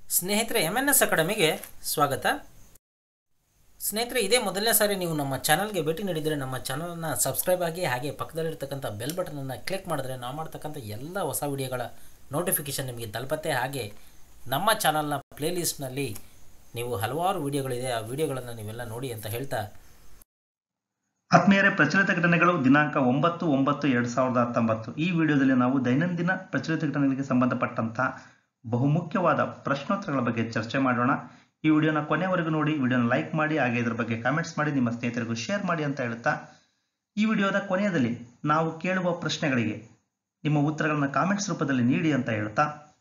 ಸ್ನೇಹಿತರೆ M N S ಅಕಾಡೆಮಿಗೆ ಸ್ವಾಗತ ಸ್ನೇಹಿತರೆ ಇದೇ ಮೊದಲನೇ ಸಾರಿ ನೀವು ನಮ್ಮ ಚಾನಲ್ಗೆ ಭೇಟಿ ನೀಡಿದರೆ ನಮ್ಮ ಚಾನಲನ್ನು ಸಬ್ಸ್ಕ್ರೈಬ್ ಆಗಿ ಹಾಗೆ ಪಕ್ಕದಲ್ಲಿರ್ತಕ್ಕಂಥ ಬೆಲ್ ಬಟನನ್ನು ಕ್ಲಿಕ್ ಮಾಡಿದ್ರೆ ನಾವು ಮಾಡ್ತಕ್ಕಂಥ ಎಲ್ಲ ಹೊಸ ವಿಡಿಯೋಗಳ ನೋಟಿಫಿಕೇಷನ್ ನಿಮಗೆ ತಲುಪತ್ತೆ ಹಾಗೆ ನಮ್ಮ ಚಾನಲ್ನ ಪ್ಲೇಲಿಸ್ಟ್ನಲ್ಲಿ ನೀವು ಹಲವಾರು ವಿಡಿಯೋಗಳಿದೆ ಆ ವಿಡಿಯೋಗಳನ್ನು ನೀವೆಲ್ಲ ನೋಡಿ ಅಂತ ಹೇಳ್ತಾ ಆತ್ಮೀಯರೇ ಪ್ರಚಲಿತ ಘಟನೆಗಳು ದಿನಾಂಕ ಒಂಬತ್ತು ಒಂಬತ್ತು ಎರಡ್ ಸಾವಿರದ ಹತ್ತೊಂಬತ್ತು ಈ ವಿಡಿಯೋದಲ್ಲಿ ನಾವು ದೈನಂದಿನ ಪ್ರಚಲಿತ ಘಟನೆಗಳಿಗೆ ಸಂಬಂಧಪಟ್ಟಂತಹ ಬಹುಮುಖ್ಯವಾದ ಪ್ರಶ್ನೋತ್ತರಗಳ ಬಗ್ಗೆ ಚರ್ಚೆ ಮಾಡೋಣ ಈ ವಿಡಿಯೋನ ಕೊನೆವರೆಗೂ ನೋಡಿ ವಿಡಿಯೋನ ಲೈಕ್ ಮಾಡಿ ಹಾಗೆ ಇದರ ಬಗ್ಗೆ ಕಾಮೆಂಟ್ಸ್ ಮಾಡಿ ನಿಮ್ಮ ಸ್ನೇಹಿತರಿಗೂ ಶೇರ್ ಮಾಡಿ ಅಂತ ಹೇಳ್ತಾ ಈ ವಿಡಿಯೋದ ಕೊನೆಯದಲ್ಲಿ ನಾವು ಕೇಳುವ ಪ್ರಶ್ನೆಗಳಿಗೆ ನಿಮ್ಮ ಉತ್ತರಗಳನ್ನ ಕಾಮೆಂಟ್ಸ್ ರೂಪದಲ್ಲಿ ನೀಡಿ ಅಂತ ಹೇಳ್ತಾ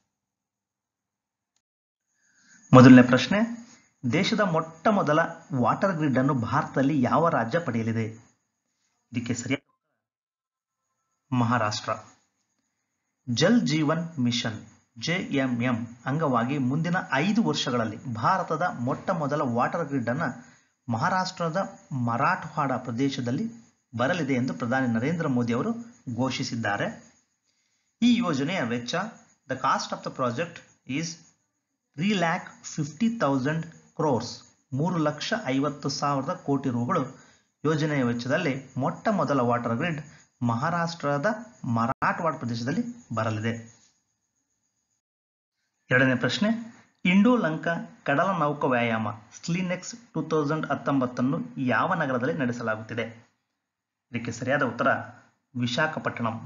ಮೊದಲನೇ ಪ್ರಶ್ನೆ ದೇಶದ ಮೊಟ್ಟ ಮೊದಲ ವಾಟರ್ ಗ್ರಿಡ್ ಅನ್ನು ಭಾರತದಲ್ಲಿ ಯಾವ ರಾಜ್ಯ ಪಡೆಯಲಿದೆ ಇದಕ್ಕೆ ಸರಿಯಾದ ಉತ್ತರ ಮಹಾರಾಷ್ಟ್ರ ಜಲ್ ಜೀವನ್ ಮಿಷನ್ ಜೆಎಂಎಂ ಅಂಗವಾಗಿ ಮುಂದಿನ ಐದು ವರ್ಷಗಳಲ್ಲಿ ಭಾರತದ ಮೊಟ್ಟ ಮೊದಲ ವಾಟರ್ ಗ್ರಿಡ್ ಅನ್ನು ಮಹಾರಾಷ್ಟ್ರದ ಮರಾಠವಾಡ ಪ್ರದೇಶದಲ್ಲಿ ಬರಲಿದೆ ಎಂದು ಪ್ರಧಾನಿ ನರೇಂದ್ರ ಮೋದಿ ಅವರು ಘೋಷಿಸಿದ್ದಾರೆ ಈ ಯೋಜನೆಯ ವೆಚ್ಚ the cost of the project is three lakh fifty thousand crores ಮೂರು ಲಕ್ಷ ಐವತ್ತು ಸಾವಿರದ ಕೋಟಿ ರೂಗಳು ಯೋಜನೆಯ ವೆಚ್ಚದಲ್ಲಿ ಮೊಟ್ಟ ಮೊದಲ ವಾಟರ್ ಗ್ರಿಡ್ ಮಹಾರಾಷ್ಟ್ರದ ಮರಾಠವಾಡ ಪ್ರದೇಶದಲ್ಲಿ ಬರಲಿದೆ ಎರಡನೇ ಪ್ರಶ್ನೆ ಇಂಡೋ ಲಂಕಾ ಕಡಲ ನೌಕಾ ವ್ಯಾಯಾಮ ಸ್ಲೀನೆಕ್ಸ್ ಟೂ ತೌಸಂಡ್ ಹತ್ತೊಂಬತ್ತನ್ನು ಯಾವ ನಗರದಲ್ಲಿ ನಡೆಸಲಾಗುತ್ತಿದೆ ಇದಕ್ಕೆ ಸರಿಯಾದ ಉತ್ತರ ವಿಶಾಖಪಟ್ಟಣಂ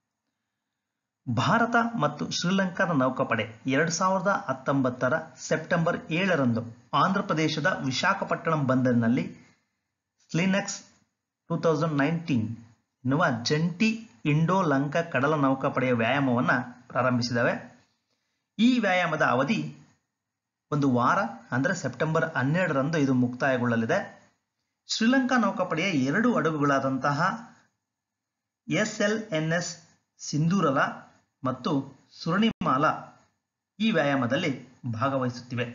ಭಾರತ ಮತ್ತು ಶ್ರೀಲಂಕಾದ ನೌಕಾಪಡೆ ಎರಡು ಸಾವಿರದ ಹತ್ತೊಂಬತ್ತರ ಸೆಪ್ಟೆಂಬರ್ ಏಳರಂದು ಆಂಧ್ರಪ್ರದೇಶದ ವಿಶಾಖಪಟ್ಟಣಂ ಬಂದರಿನಲ್ಲಿ ಸ್ಲಿನೆಕ್ಸ್ ಟೂ ತೌಸಂಡ್ ನೈನ್ಟೀನ್ ಎನ್ನುವ ಜಂಟಿ ಇಂಡೋ ಲಂಕಾ ಕಡಲ ನೌಕಾಪಡೆಯ ವ್ಯಾಯಾಮವನ್ನು ಪ್ರಾರಂಭಿಸಿದವೆ ಈ ವ್ಯಾಯಾಮದ ಅವಧಿ ಒಂದು ವಾರ ಅಂದರೆ ಸೆಪ್ಟೆಂಬರ್ ಹನ್ನೆರಡರಂದು ಇದು ಮುಕ್ತಾಯಗೊಳ್ಳಲಿದೆ ಶ್ರೀಲಂಕಾ ನೌಕಾಪಡೆಯ ಎರಡು ಹಡಗುಗಳಾದಂತಹ S L N S Sindhurala ಮತ್ತು ಸುರಣಿಮಾಲ ಈ ವ್ಯಾಯಾಮದಲ್ಲಿ ಭಾಗವಹಿಸುತ್ತಿವೆ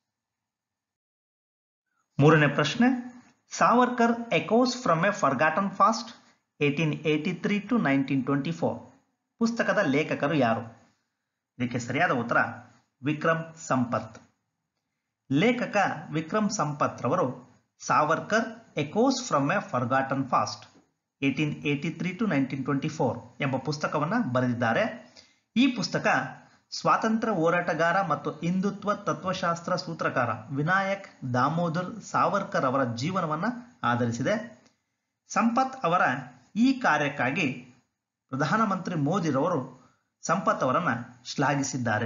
ಮೂರನೇ ಪ್ರಶ್ನೆ Savarkar echoes from a forgotten past eighteen eighty three to nineteen twenty four ಪುಸ್ತಕದ ಲೇಖಕರು ಯಾರು ಇದಕ್ಕೆ ಸರಿಯಾದ ಉತ್ತರ ವಿಕ್ರಮ್ ಸಂಪತ್ ಲೇಖಕ ವಿಕ್ರಮ್ ಸಂಪತ್ ರವರು Savarkar echoes from a forgotten past eighteen eighty three to nineteen twenty four ಎಂಬ ಪುಸ್ತಕವನ್ನು ಬರೆದಿದ್ದಾರೆ ಈ ಪುಸ್ತಕ ಸ್ವಾತಂತ್ರ್ಯ ಹೋರಾಟಗಾರ ಮತ್ತು ಹಿಂದುತ್ವ ತತ್ವಶಾಸ್ತ್ರ ಸೂತ್ರಕಾರ ವಿನಾಯಕ್ ದಾಮೋದರ್ ಸಾವರ್ಕರ್ ಅವರ ಜೀವನವನ್ನು ಆಧರಿಸಿದೆ ಸಂಪತ್ ಅವರ ಈ ಕಾರ್ಯಕ್ಕಾಗಿ ಪ್ರಧಾನಮಂತ್ರಿ ಮೋದಿರವರು ಸಂಪತ್ ಅವರನ್ನ ಶ್ಲಾಘಿಸಿದ್ದಾರೆ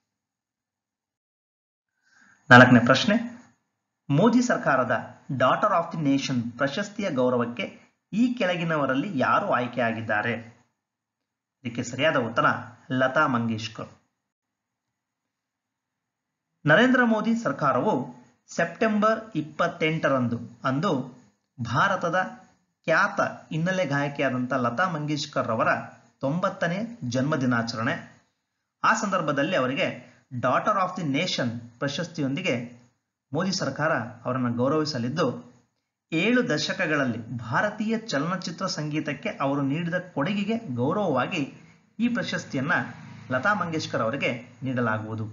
ನಾಲ್ಕನೇ ಪ್ರಶ್ನೆ ಮೋದಿ ಸರ್ಕಾರದ ಡಾಟರ್ ಆಫ್ ದಿ ನೇಷನ್ ಪ್ರಶಸ್ತಿಯ ಗೌರವಕ್ಕೆ ಈ ಕೆಳಗಿನವರಲ್ಲಿ ಯಾರು ಆಯ್ಕೆಯಾಗಿದ್ದಾರೆ ಇದಕ್ಕೆ ಸರಿಯಾದ ಉತ್ತರ ಲತಾ ಮಂಗೇಶ್ಕರ್ ನರೇಂದ್ರ ಮೋದಿ ಸರ್ಕಾರವು ಸೆಪ್ಟೆಂಬರ್ ಇಪ್ಪತ್ತೆಂಟರಂದು ಅಂದು ಭಾರತದ ಖ್ಯಾತ ಹಿನ್ನೆಲೆ ಗಾಯಕಿಯಾದಂಥ ಲತಾ ಮಂಗೇಶ್ಕರ್ ಅವರ ತೊಂಬತ್ತನೇ ಜನ್ಮ ದಿನಾಚರಣೆ ಆ ಸಂದರ್ಭದಲ್ಲಿ ಅವರಿಗೆ ಡಾಟರ್ ಆಫ್ ದಿ ನೇಷನ್ ಪ್ರಶಸ್ತಿಯೊಂದಿಗೆ ಮೋದಿ ಸರ್ಕಾರ ಅವರನ್ನು ಗೌರವಿಸಲಿದ್ದು ಏಳು ದಶಕಗಳಲ್ಲಿ ಭಾರತೀಯ ಚಲನಚಿತ್ರ ಸಂಗೀತಕ್ಕೆ ಅವರು ನೀಡಿದ ಕೊಡುಗೆಗೆ ಗೌರವವಾಗಿ ಈ ಪ್ರಶಸ್ತಿಯನ್ನ ಲತಾ ಮಂಗೇಶ್ಕರ್ ಅವರಿಗೆ ನೀಡಲಾಗುವುದು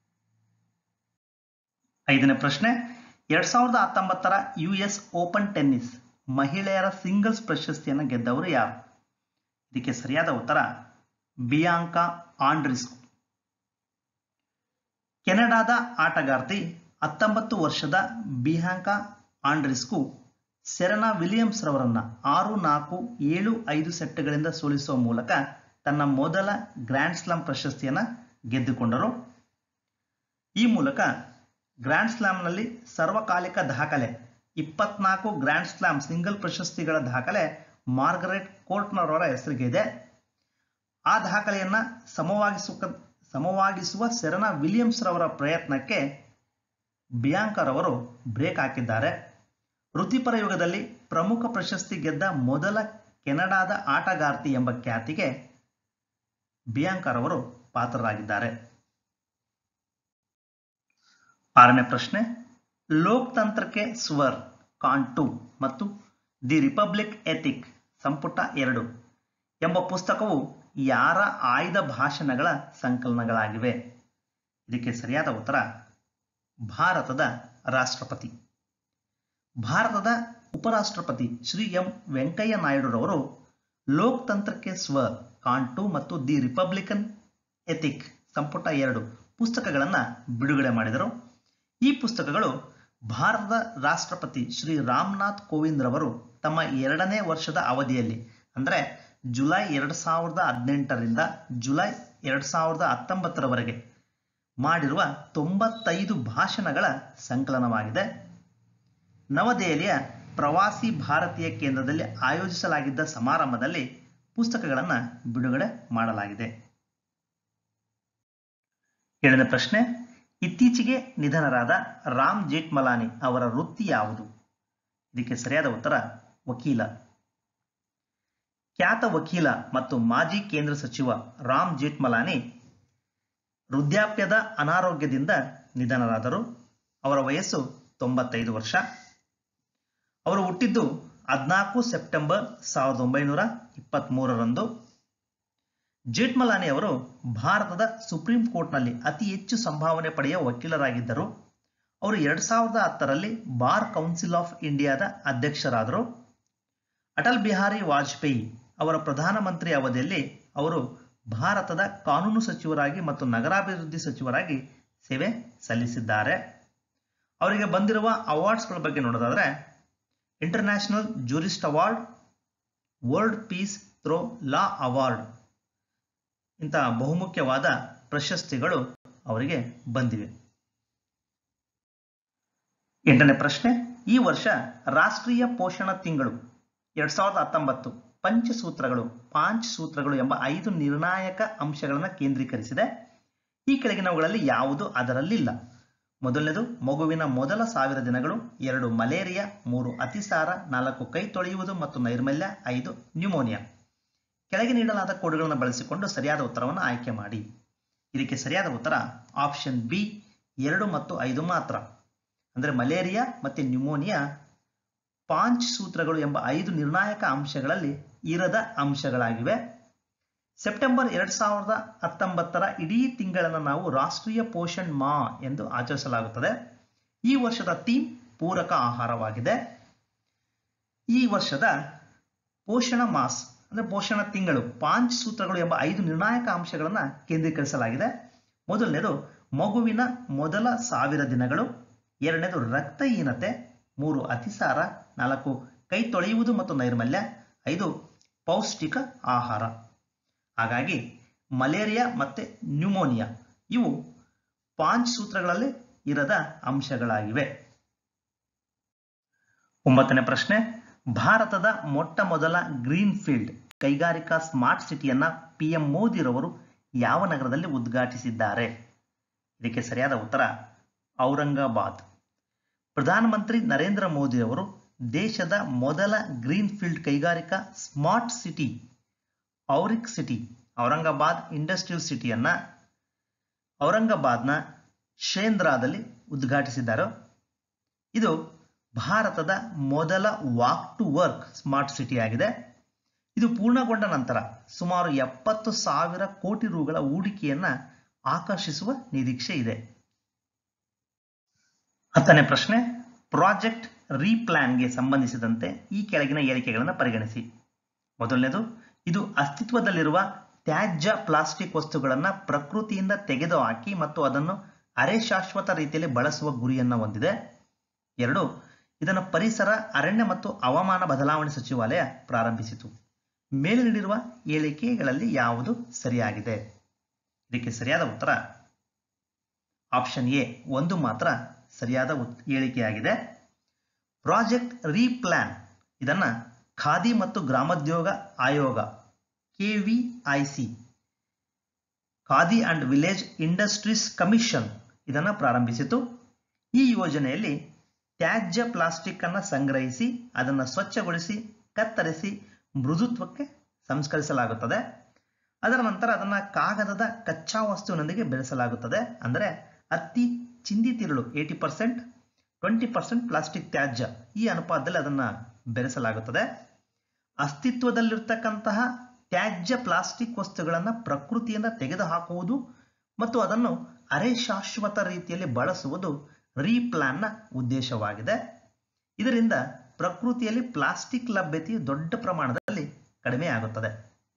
ಐದನೇ ಪ್ರಶ್ನೆ ಎರಡ್ ಸಾವಿರದ ಹತ್ತೊಂಬತ್ತರ ಯು ಎಸ್ ಓಪನ್ ಟೆನ್ನಿಸ್ ಮಹಿಳೆಯರ ಸಿಂಗಲ್ಸ್ ಪ್ರಶಸ್ತಿಯನ್ನು ಗೆದ್ದವರು ಯಾರು ಇದಕ್ಕೆ ಸರಿಯಾದ ಉತ್ತರ ಬಿಯಾಂಕಾ ಆಂಡ್ರಿಸ್ಕು ಕೆನಡಾದ ಆಟಗಾರ್ತಿ ಹತ್ತೊಂಬತ್ತು ವರ್ಷದ ಬಿಯಾಂಕಾ ಆಂಡ್ರಿಸ್ಕು ಸೆರೆನಾ ವಿಲಿಯಮ್ಸ್ ರವರನ್ನ ಆರು ನಾಲ್ಕು ಏಳು ಐದು ಸೆಟ್ಗಳಿಂದ ಸೋಲಿಸುವ ಮೂಲಕ ತನ್ನ ಮೊದಲ ಗ್ರ್ಯಾಂಡ್ ಸ್ಲಾಮ್ ಪ್ರಶಸ್ತಿಯನ್ನು ಗೆದ್ದುಕೊಂಡರು ಈ ಮೂಲಕ ಗ್ರ್ಯಾಂಡ್ ಸ್ಲಾಮ್ನಲ್ಲಿ ಸರ್ವಕಾಲಿಕ ದಾಖಲೆ ಇಪ್ಪತ್ನಾಲ್ಕು ಗ್ರ್ಯಾಂಡ್ ಸ್ಲಾಮ್ ಸಿಂಗಲ್ ಪ್ರಶಸ್ತಿಗಳ ದಾಖಲೆ ಮಾರ್ಗರೆಟ್ ಕೋರ್ಟ್ನರವರ ಹೆಸರಿಗೆ ಇದೆ ಆ ದಾಖಲೆಯನ್ನ ಸಮವಾಗಿಸುವ ಸಮವಾಗಿಸುವ ಸೆರೆನಾ ವಿಲಿಯಮ್ಸ್ ರವರ ಪ್ರಯತ್ನಕ್ಕೆ ಬಿಯಾಂಕರವರು ಬ್ರೇಕ್ ಹಾಕಿದ್ದಾರೆ ವೃತ್ತಿಪರ ಯುಗದಲ್ಲಿ ಪ್ರಮುಖ ಪ್ರಶಸ್ತಿ ಗೆದ್ದ ಮೊದಲ ಕೆನಡಾದ ಆಟಗಾರ್ತಿ ಎಂಬ ಖ್ಯಾತಿಗೆ ಬಿಯಾಂಕರವರು ಪಾತ್ರರಾಗಿದ್ದಾರೆ ಆರನೇ ಪ್ರಶ್ನೆ ಲೋಕತಂತ್ರಕ್ಕೆ ಸ್ವರ್ ಕಾಂಟು ಮತ್ತು ದಿ ರಿಪಬ್ಲಿಕ್ ಎಥಿಕ್ ಸಂಪುಟ ಎರಡು ಎಂಬ ಪುಸ್ತಕವು ಯಾರ ಆಯ್ದ ಭಾಷಣಗಳ ಸಂಕಲನಗಳಾಗಿವೆ ಇದಕ್ಕೆ ಸರಿಯಾದ ಉತ್ತರ ಭಾರತದ ರಾಷ್ಟ್ರಪತಿ ಭಾರತದ ಉಪರಾಷ್ಟ್ರಪತಿ ಶ್ರೀ ಎಂ ವೆಂಕಯ್ಯ ನಾಯ್ಡುರವರು ಲೋಕತಂತ್ರಕ್ಕೆ ಸ್ವ ಕಾಂಟು ಮತ್ತು ದಿ ರಿಪಬ್ಲಿಕನ್ ಎಥಿಕ್ ಸಂಪುಟ ಎರಡು ಪುಸ್ತಕಗಳನ್ನು ಬಿಡುಗಡೆ ಮಾಡಿದರು ಈ ಪುಸ್ತಕಗಳು ಭಾರತದ ರಾಷ್ಟ್ರಪತಿ ಶ್ರೀ ರಾಮನಾಥ್ ಕೋವಿಂದ್ ರವರು ತಮ್ಮ ಎರಡನೇ ವರ್ಷದ ಅವಧಿಯಲ್ಲಿ ಅಂದರೆ ಜುಲೈ ಎರಡು ಸಾವಿರದ ಹದಿನೆಂಟರಿಂದ ಜುಲೈ ಎರಡು ಸಾವಿರದ ಹತ್ತೊಂಬತ್ತರವರೆಗೆ ಮಾಡಿರುವ ತೊಂಬತ್ತೈದು ಭಾಷಣಗಳ ಸಂಕಲನವಾಗಿದೆ ನವದೆಹಲಿಯ ಪ್ರವಾಸಿ ಭಾರತೀಯ ಕೇಂದ್ರದಲ್ಲಿ ಆಯೋಜಿಸಲಾಗಿದ್ದ ಸಮಾರಂಭದಲ್ಲಿ ಪುಸ್ತಕಗಳನ್ನು ಬಿಡುಗಡೆ ಮಾಡಲಾಗಿದೆ ಏಳನೇ ಪ್ರಶ್ನೆ ಇತ್ತೀಚೆಗೆ ನಿಧನರಾದ ರಾಮ್ ಜೇಠ್ಮಲಾನಿ ಅವರ ವೃತ್ತಿ ಯಾವುದು ಇದಕ್ಕೆ ಸರಿಯಾದ ಉತ್ತರ ವಕೀಲ ಖ್ಯಾತ ವಕೀಲ ಮತ್ತು ಮಾಜಿ ಕೇಂದ್ರ ಸಚಿವ ರಾಮ್ ಜೇಠ್ಮಲಾನಿ ವೃದ್ಧಾಪ್ಯದ ಅನಾರೋಗ್ಯದಿಂದ ನಿಧನರಾದರು ಅವರ ವಯಸ್ಸು ತೊಂಬತ್ತೈದು ವರ್ಷ ಅವರು ಹುಟ್ಟಿದ್ದು ಹದಿನಾಲ್ಕು ಸೆಪ್ಟೆಂಬರ್ ಸಾವಿರದ ಒಂಬೈನೂರ ಇಪ್ಪತ್ತ್ಮೂರರಂದು ಜೇಠ್ಮಲಾನಿ ಅವರು ಭಾರತದ ಸುಪ್ರೀಂ ಕೋರ್ಟ್ನಲ್ಲಿ ಅತಿ ಹೆಚ್ಚು ಸಂಭಾವನೆ ಪಡೆಯುವ ವಕೀಲರಾಗಿದ್ದರು ಅವರು ಎರಡ್ ಸಾವಿರದ ಹತ್ತರಲ್ಲಿ ಬಾರ್ ಕೌನ್ಸಿಲ್ ಆಫ್ ಇಂಡಿಯಾದ ಅಧ್ಯಕ್ಷರಾದರು ಅಟಲ್ ಬಿಹಾರಿ ವಾಜಪೇಯಿ ಅವರ ಪ್ರಧಾನಮಂತ್ರಿ ಅವಧಿಯಲ್ಲಿ ಅವರು ಭಾರತದ ಕಾನೂನು ಸಚಿವರಾಗಿ ಮತ್ತು ನಗರಾಭಿವೃದ್ಧಿ ಸಚಿವರಾಗಿ ಸೇವೆ ಸಲ್ಲಿಸಿದ್ದಾರೆ ಅವರಿಗೆ ಬಂದಿರುವ ಅವಾರ್ಡ್ಸ್ಗಳ ಬಗ್ಗೆ ನೋಡೋದಾದ್ರೆ international jurist award world peace through law award ಇಂತಹ ಬಹುಮುಖ್ಯವಾದ ಪ್ರಶಸ್ತಿಗಳು ಅವರಿಗೆ ಬಂದಿವೆ ಎಂಟನೇ ಪ್ರಶ್ನೆ ಈ ವರ್ಷ ರಾಷ್ಟ್ರೀಯ ಪೋಷಣ ತಿಂಗಳು ಎರಡ್ ಸಾವಿರದ ಹತ್ತೊಂಬತ್ತು ಪಂಚಸೂತ್ರಗಳು ಪಾಂಚ್ ಸೂತ್ರಗಳು ಎಂಬ ಐದು ನಿರ್ಣಾಯಕ ಅಂಶಗಳನ್ನು ಕೇಂದ್ರೀಕರಿಸಿದೆ ಈ ಕೆಳಗಿನವುಗಳಲ್ಲಿ ಯಾವುದು ಅದರಲ್ಲಿಲ್ಲ ಮೊದಲನೇದು ಮಗುವಿನ ಮೊದಲ ಸಾವಿರ ದಿನಗಳು ಎರಡು ಮಲೇರಿಯಾ ಮೂರು ಅತಿಸಾರ ನಾಲ್ಕು ಕೈ ತೊಳೆಯುವುದು ಮತ್ತು ನೈರ್ಮಲ್ಯ ಐದು ನ್ಯೂಮೋನಿಯಾ ಕೆಳಗೆ ನೀಡಲಾದ ಕೋಡ್ಗಳನ್ನು ಬಳಸಿಕೊಂಡು ಸರಿಯಾದ ಉತ್ತರವನ್ನು ಆಯ್ಕೆ ಮಾಡಿ ಇದಕ್ಕೆ ಸರಿಯಾದ ಉತ್ತರ ಆಪ್ಷನ್ ಬಿ ಎರಡು ಮತ್ತು ಐದು ಮಾತ್ರ ಅಂದರೆ ಮಲೇರಿಯಾ ಮತ್ತು ನ್ಯೂಮೋನಿಯಾ ಪಾಂಚ್ ಸೂತ್ರಗಳು ಎಂಬ ಐದು ನಿರ್ಣಾಯಕ ಅಂಶಗಳಲ್ಲಿ ಇರದ ಅಂಶಗಳಾಗಿವೆ ಸೆಪ್ಟೆಂಬರ್ ಎರಡ್ ಸಾವಿರದ ಹತ್ತೊಂಬತ್ತರ ಇಡೀ ತಿಂಗಳನ್ನು ನಾವು ರಾಷ್ಟ್ರೀಯ ಪೋಷಣ್ ಮಾ ಎಂದು ಆಚರಿಸಲಾಗುತ್ತದೆ ಈ ವರ್ಷದ ಥೀಮ್ ಪೂರಕ ಆಹಾರವಾಗಿದೆ ಈ ವರ್ಷದ ಪೋಷಣ ಮಾಸ್ ಅಂದ್ರೆ ಪೋಷಣ ತಿಂಗಳು ಪಾಂಚ್ ಸೂತ್ರಗಳು ಎಂಬ ಐದು ನಿರ್ಣಾಯಕ ಅಂಶಗಳನ್ನು ಕೇಂದ್ರೀಕರಿಸಲಾಗಿದೆ ಮೊದಲನೇದು ಮಗುವಿನ ಮೊದಲ ಸಾವಿರ ದಿನಗಳು ಎರಡನೇದು ರಕ್ತಹೀನತೆ ಮೂರು ಅತಿಸಾರ ನಾಲ್ಕು ಕೈ ತೊಳೆಯುವುದು ಮತ್ತು ನೈರ್ಮಲ್ಯ ಐದು ಪೌಷ್ಟಿಕ ಆಹಾರ ಹಾಗಾಗಿ ಮಲೇರಿಯಾ ಮತ್ತೆ ನ್ಯೂಮೋನಿಯಾ ಇವು ಪಾಂಚ್ ಸೂತ್ರಗಳಲ್ಲಿ ಇರದ ಅಂಶಗಳಾಗಿವೆ ಒಂಬತ್ತನೇ ಪ್ರಶ್ನೆ ಭಾರತದ ಮೊಟ್ಟ ಮೊದಲ ಗ್ರೀನ್ ಫೀಲ್ಡ್ ಕೈಗಾರಿಕಾ ಸ್ಮಾರ್ಟ್ ಸಿಟಿಯನ್ನ ಪಿ ಎಂ ಮೋದಿರವರು ಯಾವ ನಗರದಲ್ಲಿ ಉದ್ಘಾಟಿಸಿದ್ದಾರೆ ಇದಕ್ಕೆ ಸರಿಯಾದ ಉತ್ತರ ಔರಂಗಾಬಾದ್ ಪ್ರಧಾನಮಂತ್ರಿ ನರೇಂದ್ರ ಮೋದಿ ಅವರು ದೇಶದ ಮೊದಲ ಗ್ರೀನ್ ಫೀಲ್ಡ್ ಕೈಗಾರಿಕಾ smart city Auric city Aurangabad industrial ಸಿಟಿಯನ್ನ ಔರಂಗಾಬಾದ್ನ ಶೇಂದ್ರಾದಲ್ಲಿ ಉದ್ಘಾಟಿಸಿದ್ದಾರೆ ಇದು ಭಾರತದ ಮೊದಲ walk to work smart city ಆಗಿದೆ ಇದು ಪೂರ್ಣಗೊಂಡ ನಂತರ ಸುಮಾರು ಎಪ್ಪತ್ತು ಸಾವಿರ ಕೋಟಿ ರುಗಳ ಹೂಡಿಕೆಯನ್ನ ಆಕರ್ಷಿಸುವ ನಿರೀಕ್ಷೆ ಇದೆ ಹತ್ತನೇ ಪ್ರಶ್ನೆ ಪ್ರಾಜೆಕ್ಟ್ ರೀಪ್ಲಾನ್ಗೆ ಸಂಬಂಧಿಸಿದಂತೆ ಈ ಕೆಳಗಿನ ಹೇಳಿಕೆಗಳನ್ನು ಪರಿಗಣಿಸಿ ಮೊದಲನೇದು ಇದು ಅಸ್ತಿತ್ವದಲ್ಲಿರುವ ತ್ಯಾಜ್ಯ ಪ್ಲಾಸ್ಟಿಕ್ ವಸ್ತುಗಳನ್ನು ಪ್ರಕೃತಿಯಿಂದ ತೆಗೆದುಹಾಕಿ ಮತ್ತು ಅದನ್ನು ಅರೆ ಶಾಶ್ವತ ರೀತಿಯಲ್ಲಿ ಬಳಸುವ ಗುರಿಯನ್ನು ಹೊಂದಿದೆ ಎರಡು ಇದನ್ನು ಪರಿಸರ ಅರಣ್ಯ ಮತ್ತು ಹವಾಮಾನ ಬದಲಾವಣೆ ಸಚಿವಾಲಯ ಪ್ರಾರಂಭಿಸಿತು ಮೇಲೆ ನೀಡಿರುವ ಹೇಳಿಕೆಗಳಲ್ಲಿ ಯಾವುದು ಸರಿಯಾಗಿದೆ ಇದಕ್ಕೆ ಸರಿಯಾದ ಉತ್ತರ ಆಪ್ಷನ್ ಎ ಒಂದು ಮಾತ್ರ ಸರಿಯಾದ ಹೇಳಿಕೆಯಾಗಿದೆ ಪ್ರಾಜೆಕ್ಟ್ ರೀಪ್ಲಾನ್ ಇದನ್ನ ಖಾದಿ ಮತ್ತು ಗ್ರಾಮೋದ್ಯೋಗ ಆಯೋಗ KVIC Khadi and village industries commission ಇದನ್ನು ಪ್ರಾರಂಭಿಸಿತು ಈ ಯೋಜನೆಯಲ್ಲಿ ತ್ಯಾಜ್ಯ ಪ್ಲಾಸ್ಟಿಕ್ ಅನ್ನು ಸಂಗ್ರಹಿಸಿ ಅದನ್ನು ಸ್ವಚ್ಛಗೊಳಿಸಿ ಕತ್ತರಿಸಿ ಮೃದುತ್ವಕ್ಕೆ ಸಂಸ್ಕರಿಸಲಾಗುತ್ತದೆ ಅದರ ನಂತರ ಅದನ್ನು ಕಾಗದದ ಕಚ್ಚಾ ವಸ್ತುವಿನೊಂದಿಗೆ ಬೆರೆಸಲಾಗುತ್ತದೆ ಅಂದರೆ ಅತಿ ಚಿಂದಿ ತಿರುಳು eighty percent twenty percent plastic ತ್ಯಾಜ್ಯ ಈ ಅನುಪಾತದಲ್ಲಿ ಅದನ್ನು ಬೆರೆಸಲಾಗುತ್ತದೆ ಅಸ್ತಿತ್ವದಲ್ಲಿರ್ತಕ್ಕಂತಹ ತ್ಯಾಜ್ಯ ಪ್ಲಾಸ್ಟಿಕ್ ವಸ್ತುಗಳನ್ನು ಪ್ರಕೃತಿಯಿಂದ ತೆಗೆದುಹಾಕುವುದು ಮತ್ತು ಅದನ್ನು ಅರೆ ಶಾಶ್ವತ ರೀತಿಯಲ್ಲಿ ಬಳಸುವುದು ರೀಪ್ಲಾನ್ನ ಉದ್ದೇಶವಾಗಿದೆ ಇದರಿಂದ ಪ್ರಕೃತಿಯಲ್ಲಿ ಪ್ಲಾಸ್ಟಿಕ್ ಲಭ್ಯತೆಯು ದೊಡ್ಡ ಪ್ರಮಾಣದಲ್ಲಿ ಕಡಿಮೆಯಾಗುತ್ತದೆ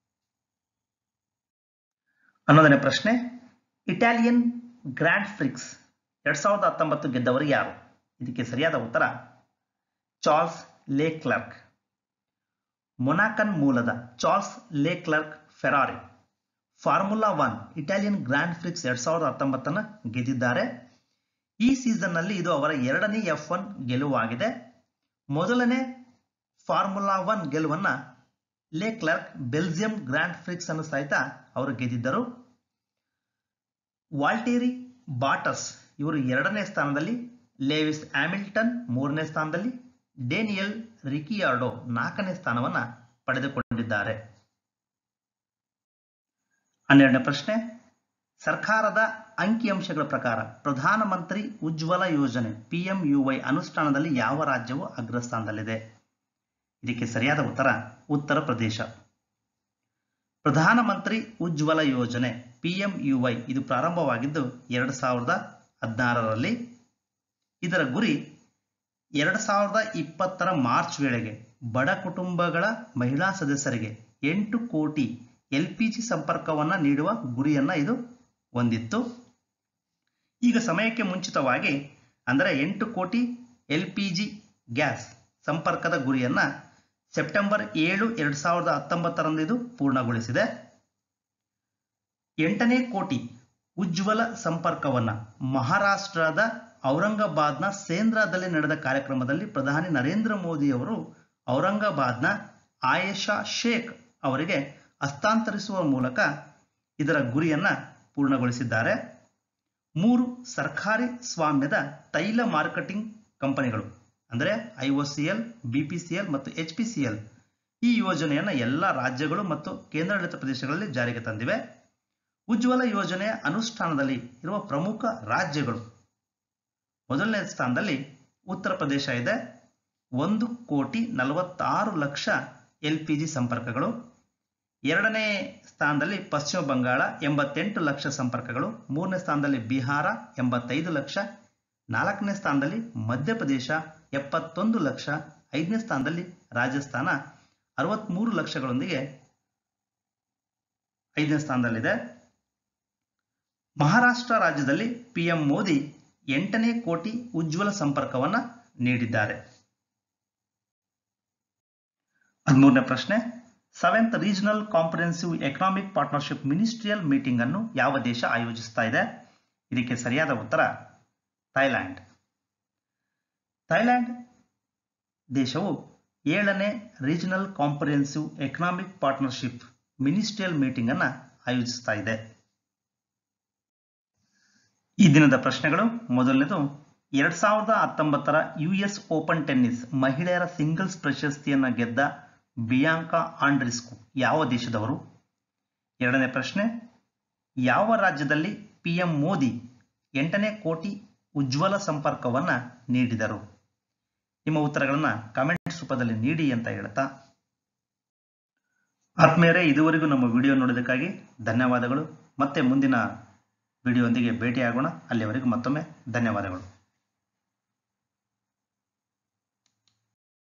ಹನ್ನೊಂದನೇ ಪ್ರಶ್ನೆ ಇಟಾಲಿಯನ್ ಗ್ರ್ಯಾಂಡ್ ಫ್ರಿಕ್ಸ್ ಎರಡ್ ಸಾವಿರದ ಹತ್ತೊಂಬತ್ತು ಗೆದ್ದವರು ಯಾರು ಇದಕ್ಕೆ ಸರಿಯಾದ ಉತ್ತರ ಚಾರ್ಲ್ಸ್ ಲೇ ಕ್ಲರ್ಕ್ ಮೊನಾಕನ್ ಮೂಲದ Charles Leclerc Ferrari formula one Italian grand prix ಎರಡ್ ಸಾವಿರದ ಹತ್ತೊಂಬತ್ತನ್ನು ಗೆದ್ದಿದ್ದಾರೆ ಈ ಸೀಸನ್ನಲ್ಲಿ ಇದು ಅವರ ಎರಡನೇ ಎಫ್ ಒನ್ ಗೆಲುವಾಗಿದೆ ಮೊದಲನೇ ಫಾರ್ಮುಲಾ ಒನ್ ಗೆಲುವನ್ನ ಲೇ ಕ್ಲರ್ಕ್ ಬೆಲ್ಜಿಯಂ ಗ್ರ್ಯಾಂಡ್ ಫ್ರಿಕ್ಸ್ ಅನ್ನು ಸಹಿತ ಅವರು ಗೆದ್ದಿದ್ದರು ವಾಲ್ಟೇರಿ ಬಾಟಸ್ ಇವರು ಎರಡನೇ ಸ್ಥಾನದಲ್ಲಿ ಲೇವಿಸ್ ಹ್ಯಾಮಿಲ್ಟನ್ ಮೂರನೇ ಸ್ಥಾನದಲ್ಲಿ ಡೇನಿಯಲ್ ರಿಕಿಯಾರ್ಡೋ ನಾಲ್ಕನೇ ಸ್ಥಾನವನ್ನ ಪಡೆದುಕೊಂಡಿದ್ದಾರೆ ಹನ್ನೆರಡನೇ ಪ್ರಶ್ನೆ ಸರ್ಕಾರದ ಅಂಕಿಅಂಶಗಳ ಪ್ರಕಾರ ಪ್ರಧಾನಮಂತ್ರಿ ಉಜ್ವಲ ಯೋಜನೆ ಪಿಎಂಯುವೈ ಅನುಷ್ಠಾನದಲ್ಲಿ ಯಾವ ರಾಜ್ಯವು ಅಗ್ರಸ್ಥಾನದಲ್ಲಿದೆ ಇದಕ್ಕೆ ಸರಿಯಾದ ಉತ್ತರ ಉತ್ತರ ಪ್ರದೇಶ ಪ್ರಧಾನಮಂತ್ರಿ ಉಜ್ವಲ ಯೋಜನೆ ಪಿಎಂಯುವೈ ಇದು ಪ್ರಾರಂಭವಾಗಿದ್ದು ಎರಡು ಸಾವಿರದ ಹದಿನಾರರಲ್ಲಿ ಇದರ ಗುರಿ ಎರಡು ಸಾವಿರದ ಇಪ್ಪತ್ತರ ಮಾರ್ಚ್ ವೇಳೆಗೆ ಬಡ ಕುಟುಂಬಗಳ ಮಹಿಳಾ ಸದಸ್ಯರಿಗೆ ಎಂಟು ಕೋಟಿ ಎಲ್ಪಿಜಿ ಸಂಪರ್ಕವನ್ನು ನೀಡುವ ಗುರಿಯನ್ನ ಇದು ಹೊಂದಿತ್ತು ಈಗ ಸಮಯಕ್ಕೆ ಮುಂಚಿತವಾಗಿ ಅಂದರೆ ಎಂಟು ಕೋಟಿ ಎಲ್ಪಿಜಿ ಗ್ಯಾಸ್ ಸಂಪರ್ಕದ ಗುರಿಯನ್ನ ಸೆಪ್ಟೆಂಬರ್ ಏಳು ಎರಡು ಸಾವಿರದ ಹತ್ತೊಂಬತ್ತರಂದು ಇದು ಪೂರ್ಣಗೊಳಿಸಿದೆ ಎಂಟನೇ ಕೋಟಿ ಉಜ್ವಲ ಸಂಪರ್ಕವನ್ನ ಮಹಾರಾಷ್ಟ್ರದ ಔರಂಗಾಬಾದ್ನ ಸೇಂದ್ರಾದಲ್ಲಿ ನಡೆದ ಕಾರ್ಯಕ್ರಮದಲ್ಲಿ ಪ್ರಧಾನಿ ನರೇಂದ್ರ ಮೋದಿ ಅವರು ಔರಂಗಾಬಾದ್ನ ಆಯೇಷಾ ಶೇಖ್ ಅವರಿಗೆ ಹಸ್ತಾಂತರಿಸುವ ಮೂಲಕ ಇದರ ಗುರಿಯನ್ನ ಪೂರ್ಣಗೊಳಿಸಿದ್ದಾರೆ ಮೂರು ಸರ್ಕಾರಿ ಸ್ವಾಮ್ಯದ ತೈಲ ಮಾರ್ಕೆಟಿಂಗ್ ಕಂಪನಿಗಳು ಅಂದರೆ ಐಒಸಿಎಲ್ ಬಿಪಿಸಿಎಲ್ ಮತ್ತು ಎಚ್ ಪಿ ಸಿ ಎಲ್ ಈ ಯೋಜನೆಯನ್ನು ಎಲ್ಲ ರಾಜ್ಯಗಳು ಮತ್ತು ಕೇಂದ್ರಾಡಳಿತ ಪ್ರದೇಶಗಳಲ್ಲಿ ಜಾರಿಗೆ ತಂದಿವೆ ಉಜ್ವಲ ಯೋಜನೆಯ ಅನುಷ್ಠಾನದಲ್ಲಿ ಇರುವ ಪ್ರಮುಖ ರಾಜ್ಯಗಳು ಮೊದಲನೇ ಸ್ಥಾನದಲ್ಲಿ ಉತ್ತರ ಪ್ರದೇಶ ಇದೆ ಒಂದು ಕೋಟಿ ನಲವತ್ತಾರು ಲಕ್ಷ ಎಲ್ ಪಿ ಜಿ ಸಂಪರ್ಕಗಳು ಎರಡನೇ ಸ್ಥಾನದಲ್ಲಿ ಪಶ್ಚಿಮ ಬಂಗಾಳ ಎಂಬತ್ತೆಂಟು ಲಕ್ಷ ಸಂಪರ್ಕಗಳು ಮೂರನೇ ಸ್ಥಾನದಲ್ಲಿ ಬಿಹಾರ ಎಂಬತ್ತೈದು ಲಕ್ಷ ನಾಲ್ಕನೇ ಸ್ಥಾನದಲ್ಲಿ ಮಧ್ಯಪ್ರದೇಶ ಎಪ್ಪತ್ತೊಂದು ಲಕ್ಷ ಐದನೇ ಸ್ಥಾನದಲ್ಲಿ ರಾಜಸ್ಥಾನ ಅರವತ್ಮೂರು ಲಕ್ಷಗಳೊಂದಿಗೆ ಐದನೇ ಸ್ಥಾನದಲ್ಲಿದೆ ಮಹಾರಾಷ್ಟ್ರ ರಾಜ್ಯದಲ್ಲಿ ಪಿಎಂ ಮೋದಿ ಎಂಟನೇ ಕೋಟಿ ಉಜ್ವಲ ಸಂಪರ್ಕವನ್ನ ನೀಡಿದ್ದಾರೆ ಹದಿಮೂರನೇ ಪ್ರಶ್ನೆ seventh regional comprehensive economic partnership ministerial meeting ಅನ್ನು ಯಾವ ದೇಶ ಆಯೋಜಿಸ್ತಾ ಇದೆ ಇದಕ್ಕೆ ಸರಿಯಾದ ಉತ್ತರ ಥೈಲ್ಯಾಂಡ್ ಥೈಲ್ಯಾಂಡ್ ದೇಶವು ಏಳನೇ regional comprehensive economic partnership ministerial meeting ಅನ್ನು ಆಯೋಜಿಸ್ತಾ ಇದೆ ಈ ದಿನದ ಪ್ರಶ್ನೆಗಳು ಮೊದಲನೇದು ಎರಡ್ ಸಾವಿರದ ಹತ್ತೊಂಬತ್ತರ ಯು ಎಸ್ ಓಪನ್ ಟೆನ್ನಿಸ್ ಮಹಿಳೆಯರ ಸಿಂಗಲ್ಸ್ ಪ್ರಶಸ್ತಿಯನ್ನು ಗೆದ್ದ ಬಿಯಾಂಕಾ ಆಂಡ್ರಿಸ್ಕು ಯಾವ ದೇಶದವರು ಎರಡನೇ ಪ್ರಶ್ನೆ ಯಾವ ರಾಜ್ಯದಲ್ಲಿ ಪಿಎಂ ಮೋದಿ ಎಂಟನೇ ಕೋಟಿ ಉಜ್ವಲ ಸಂಪರ್ಕವನ್ನ ನೀಡಿದರು ನಿಮ್ಮ ಉತ್ತರಗಳನ್ನು ಕಾಮೆಂಟ್ಸ್ ರೂಪದಲ್ಲಿ ನೀಡಿ ಅಂತ ಹೇಳ್ತಾ ಆತ್ಮೀಯರೇ ಇದುವರೆಗೂ ನಮ್ಮ ವಿಡಿಯೋ ನೋಡೋದಕ್ಕಾಗಿ ಧನ್ಯವಾದಗಳು ಮತ್ತೆ ಮುಂದಿನ ವಿಡಿಯೋದೊಂದಿಗೆ ಭೇಟಿಯಾಗೋಣ ಅಲ್ಲಿವರೆಗೂ ಮತ್ತೊಮ್ಮೆ ಧನ್ಯವಾದಗಳು